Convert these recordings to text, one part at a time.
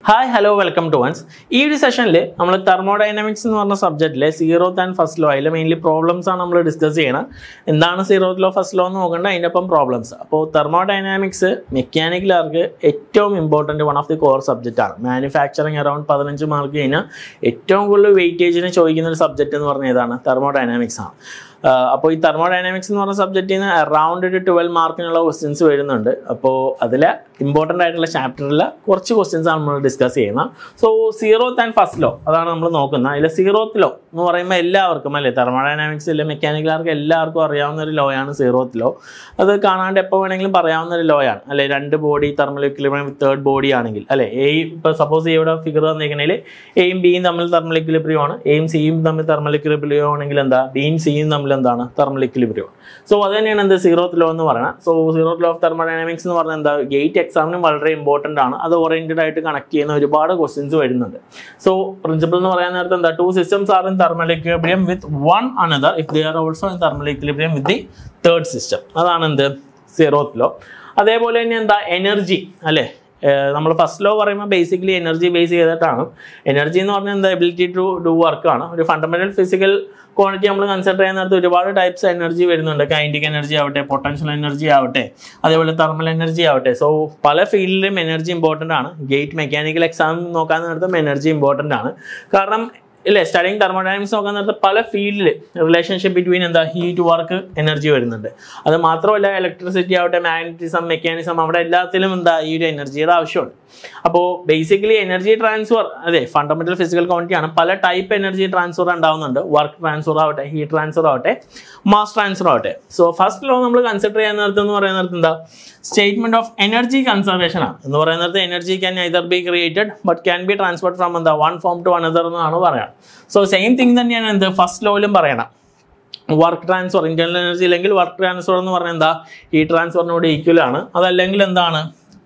Hi hello welcome to ones ഈ ഒരു സെഷനിൽ നമ്മൾ തെർമോഡൈനാമിക്സ് എന്ന് പറഞ്ഞ സബ്ജക്റ്റിലെ സീറോത്ത് ആൻഡ് ഫസ്റ്റ് ലോ അതിൽ മെയിൻലി പ്രോബ്ലംസ് ആണ് നമ്മൾ ഡിസ്കസ് ചെയ്യണം എന്താണ് സീറോത്ത് ലോ ഫസ്റ്റ് ലോ എന്ന് നോക്കേണ്ടത് അതിൻ്റെ ഒപ്പം പ്രോബ്ലംസ് അപ്പോൾ തെർമോഡൈനാമിക്സ് മെക്കാനിക്കലുകാർക്ക് ഏറ്റവും important one of the core subject ആണ് മാനുഫാക്ചറിങ് അറൗണ്ട് പതിനഞ്ച് മാർക്ക് കഴിഞ്ഞാൽ ഏറ്റവും കൂടുതൽ വെയിറ്റേജിന് ചോദിക്കുന്ന ഒരു സബ്ജക്റ്റ് എന്ന് പറഞ്ഞ ഏതാണ് തെർമോഡൈനാമിക്സ് ആണ് അപ്പോൾ ഈ തെർമോഡൈനാമിക്സ് എന്ന് പറഞ്ഞ സബ്ജക്റ്റിൽ നിന്ന് അറൗണ്ട് ഒരു ട്വൽവ് മാർക്കിനുള്ള ക്വസ്റ്റ്യൻസ് വരുന്നുണ്ട് അപ്പോൾ അതിൽ ഇമ്പോർട്ടൻ്റ് ആയിട്ടുള്ള ചാപ്റ്ററിൽ കുറച്ച് ക്വസ്റ്റ്യൻസ് ആണ് നമ്മൾ ഡിസ്കസ് ചെയ്യുന്നത് so zeroth and first law അതാണ് നമ്മൾ നോക്കുന്നത് അതിൽ സീറോത്ത് ലോ എന്ന് പറയുമ്പോൾ എല്ലാവർക്കും അല്ലേ തെർമോഡൈനാമിക്സ് ഇല്ല മെക്കാനിക്കലാർക്ക് എല്ലാവർക്കും അറിയാവുന്ന ഒരു ലോ ആണ് സീറോത്ത് ലോ അത് കാണാണ്ട് എപ്പോൾ വേണമെങ്കിലും പറയാവുന്ന ഒരു ലോ ആണ് അല്ലെ രണ്ട് body thermal equilibrium with third body ആണെങ്കിൽ അല്ലെ എ ഇപ്പോൾ സപ്പോസ് ഇവിടെ ഫിഗർ തന്നിരിക്കണമെങ്കിൽ എയും ബിയും തമ്മിൽ തെർമൽ ഇക്വിലിബ്രിയം ആണ് എയും സിയും തമ്മിൽ തെർമൽ ഇക്വിലിബ്രിയം ആണെങ്കിൽ എന്താ ബിയും സിയും തമ്മിൽ എന്താണ് തെർമൽ ഇക്വിലിബ്രിയം സോ അത് തന്നെയാണ് എന്ത് സീറോത്ത് ലോ എന്ന് പറയുന്നത് so zeroth law of thermodynamics എന്ന് പറഞ്ഞാൽ എന്താ ഗേറ്റ് എക്സാമിനും വളരെ ഇമ്പോർട്ടൻ്റ് ആണ് അത് ഓറിയൻറ്റഡ് ആയിട്ട് കണക്ട് ചെയ്യുന്ന ഒരുപാട് ക്വസ്റ്റ്യൻസ് വരുന്നുണ്ട് സോ പ്രിൻസിപ്പൾ എന്ന് പറയാൻ നേരത്തെ എന്താ two systems are in thermal equilibrium with one another if they are also in thermal equilibrium with the third system അതാണ് എന്ത് സീറോത്ത് ലോ അതേപോലെ തന്നെ എന്താ എനർജി അല്ലേ നമ്മൾ ഫസ്റ്റ് ലോ പറയുമ്പോൾ ബേസിക്കലി എനർജി ബേസ് ചെയ്തിട്ടാണ് എനർജി എന്ന് പറഞ്ഞാൽ എന്താ എബിലിറ്റി ടു ഡു വർക്ക് ആണ് ഒരു ഫണ്ടമെന്റൽ ഫിസിക്കൽ ക്വാണ്ടിറ്റി നമ്മൾ കൺസിഡർ ചെയ്യുന്ന നേരത്ത് ഒരുപാട് ടൈപ്സ് എനർജി വരുന്നുണ്ട് കൈൻഡിക് എനർജി ആവട്ടെ പൊട്ടൻഷ്യൽ എനർജി ആവട്ടെ അതേപോലെ തെർമൽ എനർജി ആവട്ടെ സോ പല ഫീൽഡിലും എനർജി ഇമ്പോർട്ടൻ്റ് ആണ് ഗേറ്റ് മെക്കാനിക്കൽ എക്സാം നോക്കാൻ നേരത്തും എനർജി ഇമ്പോർട്ടൻ്റ് ആണ് കാരണം ഇല്ലേ സ്റ്റഡിങ് തെർമോഡൈനാമിക്സ് നോക്കാൻ നേരത്തെ പല ഫീൽഡിൽ റിലേഷൻഷിപ്പ് ബിറ്റ്വീൻ എന്താ ഹീറ്റ് വർക്ക് എനർജി വരുന്നുണ്ട് അത് മാത്രമല്ല ഇലക്ട്രിസിറ്റി ആവട്ടെ മാഗ്നറ്റിസം മെക്കാനിസം അവിടെ എല്ലാത്തിലും എന്താ ഈ ഒരു എനർജിയുടെ ആവശ്യമുണ്ട് അപ്പോൾ ബേസിക്കലി എനർജി ട്രാൻസ്ഫർ അതെ ഫണ്ടമെന്റൽ ഫിസിക്കൽ ക്വാണ്ടിറ്റി ആണ് പല ടൈപ്പ് എനർജി ട്രാൻസ്ഫർ ഉണ്ടാവുന്നുണ്ട് വർക്ക് ട്രാൻസ്ഫർ ആവട്ടെ ഹീറ്റ് ട്രാൻസ്ഫർ ആവട്ടെ മാസ് ട്രാൻസ്ഫർ ആവട്ടെ സോ ഫസ്റ്റ് ലോ നമ്മൾ കൺസിഡർ ചെയ്യാൻ നേരത്തെ എന്ന് പറയുന്ന നേരത്തെ എന്താ സ്റ്റേറ്റ്മെന്റ് ഓഫ് എനർജി കൺസർവേഷൻ ആണ് എന്ന് പറയുന്ന നേരത്തെ energy can either be created but can be transferred from എന്താ വൺ ഫോം ടു അനദർ എന്നാണ് പറയാം സോ സെയിം തിങ് തന്നെയാണ് എന്ത് ഫസ്റ്റ് ലോയിലും പറയണം വർക്ക് ട്രാൻസ്ഫർ ഇന്റേണൽ എനർജി ഇല്ലെങ്കിൽ വർക്ക് ട്രാൻസ്ഫർ എന്ന് പറഞ്ഞാൽ എന്താ ഈ ട്രാൻസ്ഫറിനോട് ഈക്വൽ ആണ് അതല്ലെങ്കിൽ എന്താണ്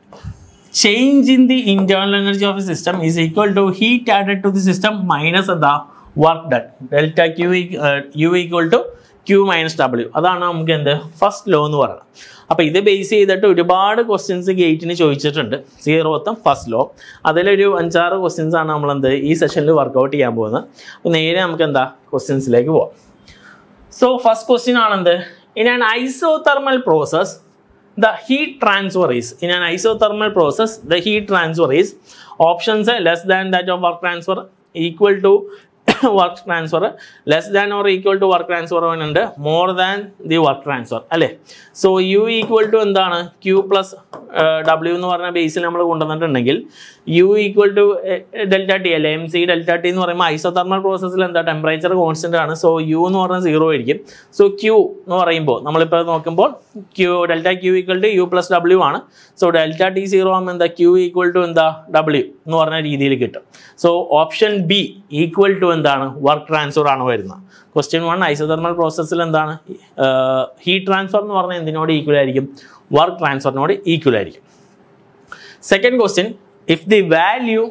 change in the internal energy of the system is equal to heat added to the system minus എന്താ work done delta Q U equal to Q minus W അതാണ് നമുക്ക് എന്ത് ഫസ്റ്റ് ലോ എന്ന് പറയുന്നത് അപ്പോൾ ഇത് ബേസ് ചെയ്തിട്ട് ഒരുപാട് ക്വസ്റ്റ്യൻസ് ഗേറ്റിന് ചോദിച്ചിട്ടുണ്ട് സീറോത്തും ഫസ്റ്റ് ലോ അതിലൊരു അഞ്ചാറ് ക്വസ്റ്റ്യൻസ് ആണ് നമ്മൾ എന്ത് ഈ സെഷനിൽ വർക്കൗട്ട് ചെയ്യാൻ പോകുന്നത് അപ്പോൾ നേരെ നമുക്ക് എന്താ ക്വസ്റ്റ്യൻസിലേക്ക് പോവാം സോ ഫസ്റ്റ് ക്വസ്റ്റ്യൻ ആണെന്ത് in an isothermal process the heat transfer is in an isothermal process the heat transfer is options less than that of work transfer equal to work transfer less than or equal to work transfer ഉണ്ട് more than the work transfer അല്ലേ so U equal to എന്താണ് Q plus W എന്ന് പറഞ്ഞ ബേസിൽ നമ്മൾ കൊണ്ടുവന്നിട്ടുണ്ടെങ്കിൽ U equal to delta T അല്ലേ M C delta T എന്ന് പറയുമ്പോൾ ഐസോതെർമൽ പ്രോസസ്സിൽ എന്താ ടെമ്പറേച്ചർ കോൺസ്റ്റന്റ് ആണ് സോ യു എന്ന് പറഞ്ഞാൽ സീറോ ആയിരിക്കും സോ ക്യൂ എന്ന് പറയുമ്പോൾ നമ്മളിപ്പോൾ നോക്കുമ്പോൾ Q delta Q equal to U plus W ആണ് സോ ഡെൽറ്റ ടി സീറോ ആകുമ്പോൾ എന്താ ക്യൂ ഈക്വൽ ടു എന്താ ഡബ്ല്യു എന്ന് പറഞ്ഞ രീതിയിൽ കിട്ടും so option B equal to എന്താണ് വർക്ക് ട്രാൻസ്ഫർ ആണ് വരുന്നത് ക്വസ്റ്റ്യൻ വൺ ഐസോതെർമൽ പ്രോസസ്സിൽ എന്താണ് ഹീറ്റ് ട്രാൻസ്ഫർ എന്ന് പറഞ്ഞാൽ എന്തിനോട് ഈക്വൽ ആയിരിക്കും വർക്ക് ട്രാൻസ്ഫറിനോട് ഈക്വൽ ആയിരിക്കും second question if the value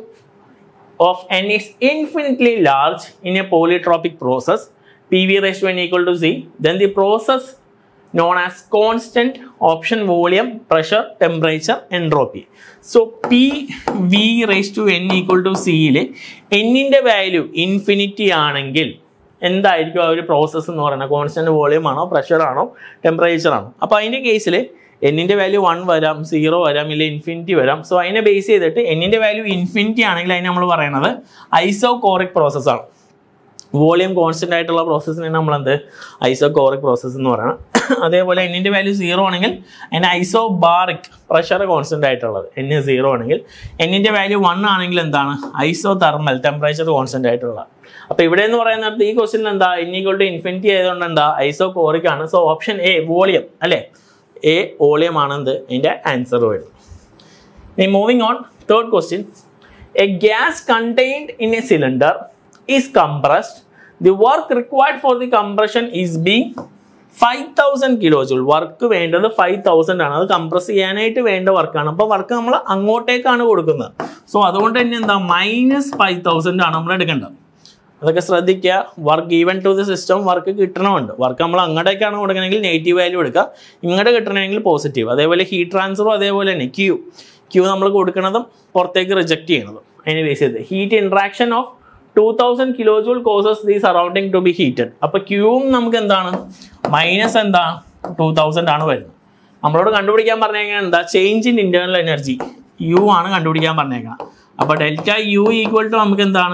of N is infinitely large in a polytropic process P V raise to N equal to C then the process known as constant option volume pressure temperature entropy so P V raise to N equal to സിയിൽ എന്നിൻ്റെ value infinity ആണെങ്കിൽ എന്തായിരിക്കും ആ ഒരു process എന്ന് പറയുന്നത് constant volume ആണോ pressure ആണോ ടെമ്പറേച്ചർ ആണോ അപ്പോൾ അതിൻ്റെ കേസിൽ എന്നിൻ്റെ വാല്യൂ വൺ വരാം സീറോ വരാം ഇല്ല ഇൻഫിനിറ്റി വരാം സോ അതിനെ ബേസ് ചെയ്തിട്ട് എന്നിൻ്റെ വാല്യൂ ഇൻഫിനിറ്റി ആണെങ്കിൽ അതിന് നമ്മൾ പറയുന്നത് ഐസോ കോറിക് പ്രോസസ്സാണ് വോളിയം കോൺസ്റ്റന്റ് ആയിട്ടുള്ള പ്രോസസ്സിനെ നമ്മൾ എന്ത് ഐസോ കോറിക് പ്രോസസ്സ് എന്ന് പറയണം അതേപോലെ എന്നിൻ്റെ വാല്യൂ സീറോ ആണെങ്കിൽ അതിന് ഐസോ ബാറിക് പ്രഷർ കോൺസ്റ്റന്റ് ആയിട്ടുള്ളത് എൻ സീറോ ആണെങ്കിൽ എന്നിൻ്റെ വാല്യൂ വൺ ആണെങ്കിൽ എന്താണ് ഐസോ തെർമൽ ടെമ്പറേച്ചർ കോൺസ്റ്റന്റ് ആയിട്ടുള്ളത് അപ്പോൾ ഇവിടെ എന്ന് പറയുന്നത് ഈ ക്വസ്റ്റിൻ എന്താ എൻ ഈക്വൾ ടു ഇൻഫിനിറ്റി ആയതുകൊണ്ട് എന്താ ഐസോ കോറിക് ആണ് സോ ഓപ്ഷൻ എ വോളിയം അല്ലേ എ വോളിയം ആണെന്ത് അതിൻ്റെ ആൻസർ വരുന്നത് ഇനി moving on third question a gas contained in a cylinder is compressed the work required for the compression is being five thousand kilo joule work വേണ്ടത് five thousand ആണ് അത് compress ചെയ്യാനായിട്ട് വേണ്ട വർക്കാണ് അപ്പോൾ വർക്ക് നമ്മൾ അങ്ങോട്ടേക്കാണ് കൊടുക്കുന്നത് സോ അതുകൊണ്ട് തന്നെ എന്താ മൈനസ് ഫൈവ് തൗസൻഡ് ആണ് നമ്മൾ എടുക്കേണ്ടത് അതൊക്കെ ശ്രദ്ധിക്കുക work even to the system work കിട്ടണമുണ്ട് വർക്ക് നമ്മൾ അങ്ങോട്ടേക്കാണ് കൊടുക്കണമെങ്കിൽ നെഗറ്റീവ് വാല്യൂ എടുക്കുക ഇങ്ങോട്ട് കിട്ടണമെങ്കിൽ പോസിറ്റീവ് അതേപോലെ ഹീറ്റ് ട്രാൻസ്ഫറും അതേപോലെ തന്നെ ക്യൂ ക്യൂ നമ്മൾ കൊടുക്കുന്നതും പുറത്തേക്ക് റിജക്റ്റ് ചെയ്യണതും അതിനെ ബേസ് ചെയ്ത് heat interaction of two thousand kilo joule causes the surrounding to be heated അപ്പോൾ ക്യൂവും നമുക്ക് എന്താണ് മൈനസ് എന്താ ടൂ തൗസൻഡ് ആണ് വരുന്നത് നമ്മളോട് കണ്ടുപിടിക്കാൻ പറഞ്ഞേക്കുന്നത് എന്താ change in internal energy U ആണ് കണ്ടുപിടിക്കാൻ പറഞ്ഞേക്കണം അപ്പോൾ ഡെൽറ്റ യു ഈക്വൽ ടു നമുക്ക് എന്താണ്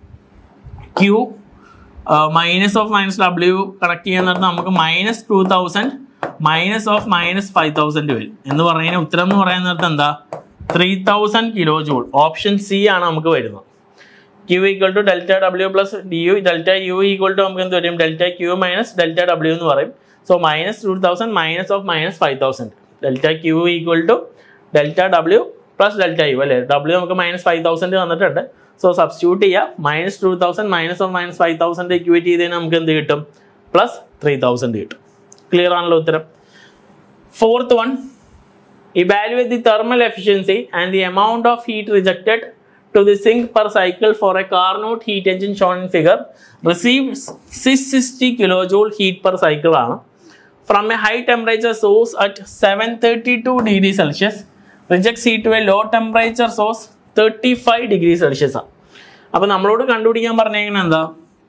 Q minus of minus W connect ചെയ്യാൻ നേരത്ത് നമുക്ക് minus two thousand minus of minus five thousand വരും എന്ന് പറഞ്ഞതിന് ഉത്തരം എന്ന് പറയാൻ നേരത്ത് എന്താ three thousand kilo joule option C ആണ് നമുക്ക് വരുന്നത് Q equal to delta W plus D U delta U equal to നമുക്ക് എന്ത് വരും delta Q minus delta W എന്ന് പറയും so minus two thousand minus of minus five thousand delta Q equal to delta W plus delta U അല്ലേ W നമുക്ക് minus five thousand തന്നിട്ടുണ്ട് so substitute ചെയ്യുക minus two thousand minus of minus five thousand equate ചെയ്തതിന് നമുക്ക് എന്ത് കിട്ടും plus three thousand കിട്ടും clear ആണല്ലോ ഉത്തരം fourth one evaluate the thermal efficiency and the amount of heat rejected to the sink per cycle for a Carnot heat engine shown in figure receives 660 kilojoule heat per cycle ആണ് from a high temperature source at 732 degree Celsius rejects heat to a low temperature source 35 degree Celsius ആണ് അപ്പോൾ നമ്മളോട് കണ്ടുപിടിക്കാൻ പറഞ്ഞേക്കുന്നത് എന്താ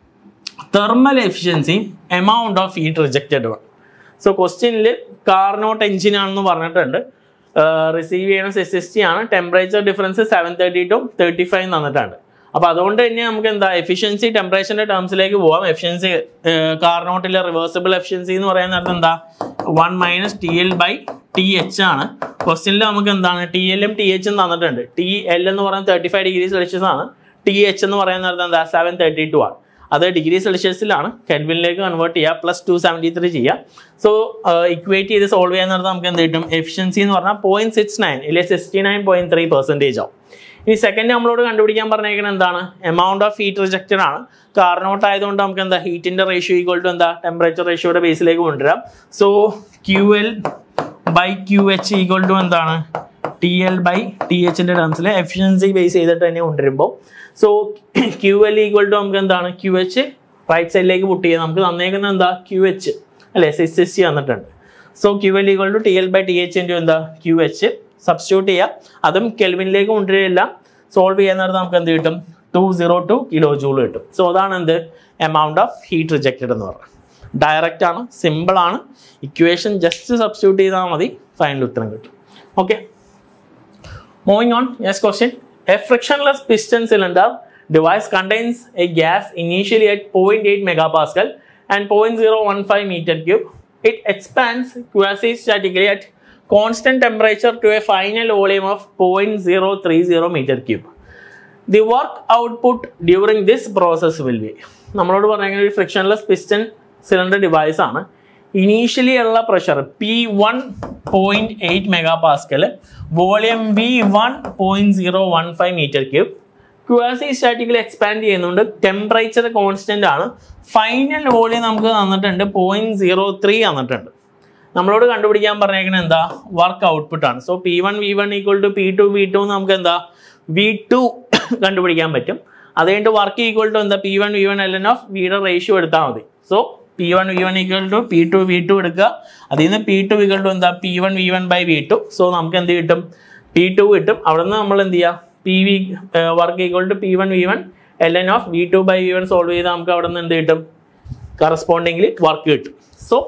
thermal efficiency amount of heat rejected one so ക്വസ്റ്റ്യനിൽ Carnot engine ആണെന്ന് പറഞ്ഞിട്ടുണ്ട് റിസീവ് ചെയ്യണ സിക്സ്റ്റി ആണ് temperature difference seven thirty two thirty five തന്നിട്ടുണ്ട് അപ്പോൾ അതുകൊണ്ട് തന്നെ നമുക്ക് എന്താ എഫിഷ്യൻസി ടെമ്പറേച്ചറിന്റെ ടേംസിലേക്ക് പോവാം എഫിഷ്യൻസി കാർനോട്ടിലെ റിവേഴ്സിബിൾ എഫിഷ്യൻസി എന്ന് പറയുന്ന നേരത്തെ എന്താ one minus T L by T H ആണ് ക്വസ്റ്റ്യനിൽ നമുക്ക് എന്താണ് ടി എല്ലും ടി എച്ചും തന്നിട്ടുണ്ട് ടി എൽ എന്ന് പറയുന്നത് തേർട്ടി ഫൈവ് ഡിഗ്രി സെൽഷ്യസ് ആണ് ടി എച്ച് എന്ന് പറയുന്ന നേരത്തെ എന്താ സെവൻ തേർട്ടി ടു ആണ് അത് ഡിഗ്രി സെൽഷ്യസിലാണ് കെൽവിനിലേക്ക് കൺവേർട്ട് ചെയ്യുക പ്ലസ് ടു സെവൻറ്റി ത്രീ ചെയ്യുക സോ ഇക്വേറ്റ് ചെയ്ത് സോൾവ് ചെയ്യാൻ നേരത്തെ നമുക്ക് എന്ത് കിട്ടും എഫിഷ്യൻസി എന്ന് പറഞ്ഞാൽ പോയിന്റ് സിക്സ് നയൻ ഇല്ലെ sixty nine point three percentage ആവും ഈ സെക്കൻഡ് നമ്മളോട് കണ്ടുപിടിക്കാൻ പറഞ്ഞേക്കുന്നത് എന്താണ് എമൗണ്ട് ഓഫ് ഹീറ്റ് റിജക്റ്റഡ് ആണ് കാർനോട്ട് ആയതുകൊണ്ട് നമുക്ക് എന്താ ഹീറ്റിന്റെ റേഷ്യോ ഈക്വൽ ടു എന്താ ടെമ്പറേച്ചർ റേഷ്യോയുടെ ബേസിലേക്ക് കൊണ്ടുവരാം so Q L by Q H equal to എന്താണ് ടി എൽ ബൈ ടി എച്ചിന്റെ ടേംസിൽ എഫിഷ്യൻസി ബേസ് ചെയ്തിട്ട് തന്നെ കൊണ്ടുവരുമ്പോൾ so Q L equal to നമുക്ക് എന്താണ് ക്യു എച്ച് റൈറ്റ് സൈഡിലേക്ക് പുട്ട് ചെയ്യാം നമുക്ക് തന്നേക്കുന്നത് എന്താ ക്യു എച്ച് അല്ലേ സിക്സ് സിക്സ്റ്റി തന്നിട്ടുണ്ട് so Q L equal to T L by T H into എന്താ ക്യു എച്ച് സബ്സ്റ്റിറ്റ്യൂട്ട് ചെയ്യുക അതും കെൽവിനിലേക്ക് കൊണ്ടുവരില്ല സോൾവ് ചെയ്യാൻ നേരത്ത് നമുക്ക് എന്ത് കിട്ടും two zero two kilo joule കിട്ടും സോ അതാണ് എന്ത് എമൗണ്ട് ഓഫ് ഹീറ്റ് റിജക്റ്റഡ് എന്ന് പറയുന്നത് ഡയറക്റ്റ് ആണ് സിമ്പിൾ ആണ് ഇക്വേഷൻ ജസ്റ്റ് സബ്സ്റ്റിറ്റ്യൂട്ട് ചെയ്താൽ മതി ഫൈനൽ ഉത്തരം കിട്ടും okay Moving on, next question. A frictionless piston cylinder device contains a gas initially at 0.8 megapascal and 0.015 meter cube. It expands quasi-statically at constant temperature to a final volume of 0.030 meter cube. The work output during this process will be നമ്മളോട് പറഞ്ഞ ഒരു frictionless piston cylinder device ആണ് initially ഉള്ള pressure P one point eight mega pascal volume V one point zero one five metre cube quasi statically expand ചെയ്യുന്നുണ്ട് temperature constant ആണ് final volume നമുക്ക് തന്നിട്ടുണ്ട് point zero three തന്നിട്ടുണ്ട് നമ്മളോട് കണ്ടുപിടിക്കാൻ പറഞ്ഞേക്കുന്നത് എന്താ വർക്ക് ഔട്ട്പുട്ട് ആണ് so P one V one equal to P two V two നമുക്ക് എന്താ വി ടു കണ്ടുപിടിക്കാൻ പറ്റും അത് കഴിഞ്ഞിട്ട് വർക്ക് ഈക്വൽ ടു എന്താ P one V one L N of വിയുടെ റേഷ്യോ എടുത്താൽ മതി so P one V one equal to P two V two എടുക്കുക അതിൽ നിന്ന് പി ടു ഈക്വൽ ടു എന്താ P one V one by V two so നമുക്ക് എന്ത് കിട്ടും പി ടു കിട്ടും അവിടെ നിന്ന് നമ്മൾ എന്ത് ചെയ്യുക P V work equal to P one V one L N of V two by V one solve ചെയ്താൽ നമുക്ക് അവിടെ നിന്ന് എന്ത് കിട്ടും കറസ്പോണ്ടിങ്ങിൽ വർക്ക് കിട്ടും സോ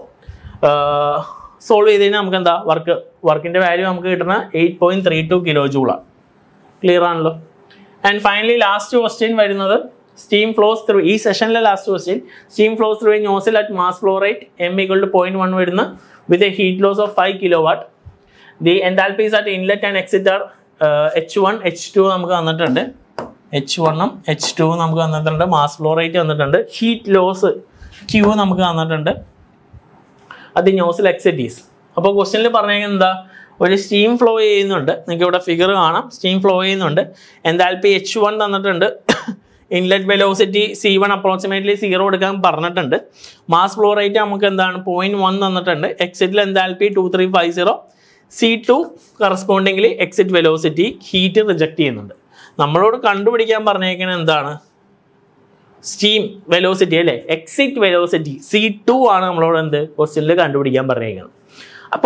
സോൾവ് ചെയ്ത് കഴിഞ്ഞാൽ നമുക്ക് എന്താ വർക്ക് വർക്കിൻ്റെ വാല്യൂ നമുക്ക് കിട്ടുന്ന eight point three two kilo ജൂളാണ് ക്ലിയർ ആണല്ലോ ആൻഡ് ഫൈനലി ലാസ്റ്റ് ക്വസ്റ്റ്യൻ വരുന്നത് സ്റ്റീം ഫ്ലോസ് ത്രൂ ഈ സെഷനിലെ last question steam flows through a nozzle at mass flow rate M equal to point one വരുന്ന with a heat loss of five kilowatt the enthalpies at inlet and exit are H one H two നമുക്ക് തന്നിട്ടുണ്ട് H വണ്ണും H two നമുക്ക് തന്നിട്ടുണ്ട് mass flow rate തന്നിട്ടുണ്ട് heat loss Q നമുക്ക് തന്നിട്ടുണ്ട് അത് നോസിൽ എക്സിറ്റീസ് അപ്പോൾ ക്വസ്റ്റ്യനിൽ പറഞ്ഞേക്കുന്നത് എന്താ ഒരു സ്റ്റീം ഫ്ലോ ചെയ്യുന്നുണ്ട് നിങ്ങൾക്ക് ഇവിടെ ഫിഗർ കാണാം സ്റ്റീം ഫ്ലോ ചെയ്യുന്നുണ്ട് എന്താൽപ്പി എച്ച് വൺ തന്നിട്ടുണ്ട് inlet velocity C one approximately zero എടുക്കാൻ പറഞ്ഞിട്ടുണ്ട് മാസ് ഫ്ലോ റേറ്റ് നമുക്ക് എന്താണ് പോയിന്റ് വൺ തന്നിട്ടുണ്ട് എക്സിറ്റിൽ enthalpy two three five zero C two correspondingly exit velocity heat reject ചെയ്യുന്നുണ്ട് നമ്മളോട് കണ്ടുപിടിക്കാൻ പറഞ്ഞേക്കുന്നത് എന്താണ് സ്റ്റീം വെലോസിറ്റി അല്ലേ എക്സിറ്റ് വെലോസിറ്റി സി ടു ആണ് നമ്മളോട് എന്ത് ക്വസ്റ്റ്യനിൽ കണ്ടുപിടിക്കാൻ പറഞ്ഞേക്കുന്നത് അപ്പോൾ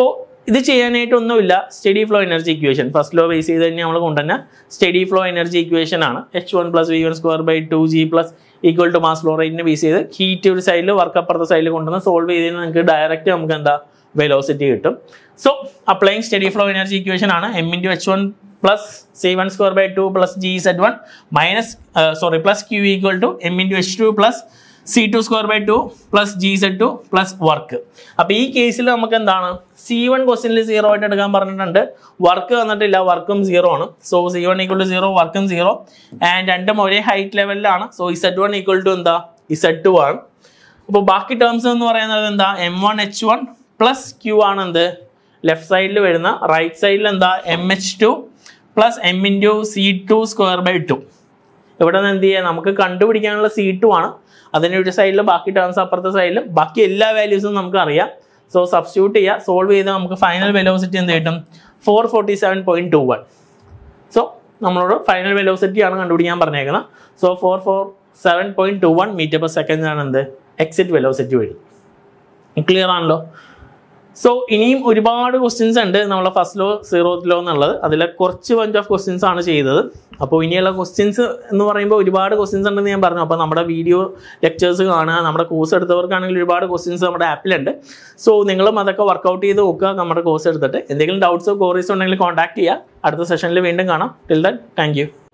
ഇത് ചെയ്യാനായിട്ടൊന്നുമില്ല steady flow energy equation first law base ചെയ്ത് തന്നെ നമ്മൾ കൊണ്ടുതന്നെ സ്റ്റഡി ഫ്ലോ എനർജി ഇക്വേഷൻ ആണ് H one plus V one square by two G plus equal to mass flow റേറ്റിനെ ബേസ് ചെയ്ത് ഹീറ്റ് ഒരു സൈഡിൽ വർക്ക് അപ്പുറത്തെ സൈഡിൽ കൊണ്ടുവന്ന് സോൾവ് ചെയ്ത് കഴിഞ്ഞാൽ നമുക്ക് ഡയറക്റ്റ് നമുക്ക് എന്താ വെലോസിറ്റി കിട്ടും so applying steady flow energy equation ആണ് M into H one plus C one square by two plus G Z one minus sorry plus Q equal to M into H two plus C two square by two plus G Z two plus work അപ്പോൾ ഈ കേസിൽ നമുക്ക് എന്താണ് C one ക്വസ്റ്റ്യനിൽ zero ആയിട്ട് എടുക്കാൻ പറഞ്ഞിട്ടുണ്ട് work വന്നിട്ടില്ല വർക്കും സീറോ ആണ് so C one equal to zero വർക്കും സീറോ ആൻഡ് രണ്ടും ഒരേ ഹൈറ്റ് ലെവലിലാണ് so Z one equal to എന്താ ഇസഡ് ടു ആണ് അപ്പോൾ ബാക്കി ടേംസ് എന്ന് പറയുന്നത് എന്താ M one H one plus Q ആണ് എന്ത് ലെഫ്റ്റ് സൈഡിൽ വരുന്ന റൈറ്റ് സൈഡിൽ എന്താ M H two plus M into C two square by two ഇവിടെ നിന്ന് എന്ത് ചെയ്യുക നമുക്ക് കണ്ടുപിടിക്കാനുള്ള സി ടു ആണ് അതിൻ്റെ ഒരു സൈഡിൽ ബാക്കി ടേംസ് അപ്പുറത്തെ സൈഡിലും ബാക്കി എല്ലാ വാല്യൂസും നമുക്ക് അറിയാം സോ സബ്സ്റ്റിറ്റ്യൂട്ട് ചെയ്യുക സോൾവ് ചെയ്ത് നമുക്ക് ഫൈനൽ വെലോസിറ്റി എന്ത് കിട്ടും four forty seven point two one so നമ്മളോട് ഫൈനൽ വെലോസിറ്റി ആണ് കണ്ടുപിടിക്കാൻ പറഞ്ഞേക്കുന്നത് so four four seven point two one metre per second ആണ് എന്ത് എക്സിറ്റ് വെലോസിറ്റി വരും ക്ലിയർ ആണല്ലോ സോ ഇനിയും ഒരുപാട് ക്വസ്റ്റ്യൻസ് ഉണ്ട് നമ്മളെ ഫസ്റ്റ് ലോ സീറോ ലോ എന്നുള്ളത് അതിൽ കുറച്ച് ബഞ്ച് ഓഫ് ക്വസ്റ്റ്യൻസ് ആണ് ചെയ്തത് അപ്പോൾ ഇനിയുള്ള ക്വസ്റ്റ്യൻസ് എന്ന് പറയുമ്പോൾ ഒരുപാട് ക്വസ്റ്റ്യൻസ് ഉണ്ടെന്ന് ഞാൻ പറഞ്ഞു അപ്പോൾ നമ്മുടെ വീഡിയോ ലെക്ചേഴ്സ് കാണുക നമ്മുടെ കോഴ്സ് എടുത്തവർക്കാണെങ്കിൽ ഒരുപാട് ക്വസ്റ്റ്യൻസ് നമ്മുടെ ആപ്പിലുണ്ട് സോ നിങ്ങളും അതൊക്കെ വർക്കൗട്ട് ചെയ്ത് നോക്കുക നമ്മുടെ കോഴ്സ് എടുത്തിട്ട് എന്തെങ്കിലും ഡൗട്ട്സോ കോറീസോ ഉണ്ടെങ്കിൽ കോൺടാക്ട് ചെയ്യുക അടുത്ത സെഷനിൽ വീണ്ടും കാണാം ടിൽ ദൻ താങ്ക് യു